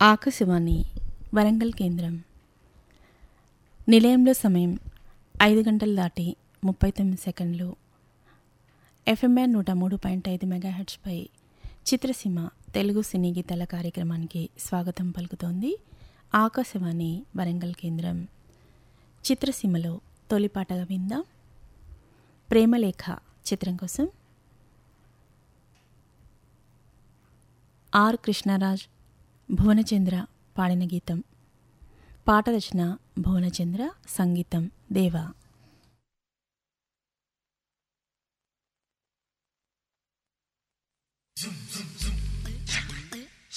ఆకాశవాణి వరంగల్ కేంద్రం నిలయంలో సమయం ఐదు గంటలు దాటి ముప్పై తొమ్మిది సెకండ్లు ఎఫ్ఎంఆర్ నూట మూడు పాయింట్ ఐదు మెగాహెడ్స్పై చిత్రసీమ తెలుగు సినీ గీతాల కార్యక్రమానికి స్వాగతం పలుకుతోంది ఆకాశవాణి వరంగల్ కేంద్రం చిత్రసీమలో తొలిపాటగా విందాం ప్రేమలేఖ చిత్రం కోసం ఆర్ కృష్ణరాజ్ భువనచంద్ర పాడిన గీతం పాట రచన భువనచంద్ర సంగీతం దేవా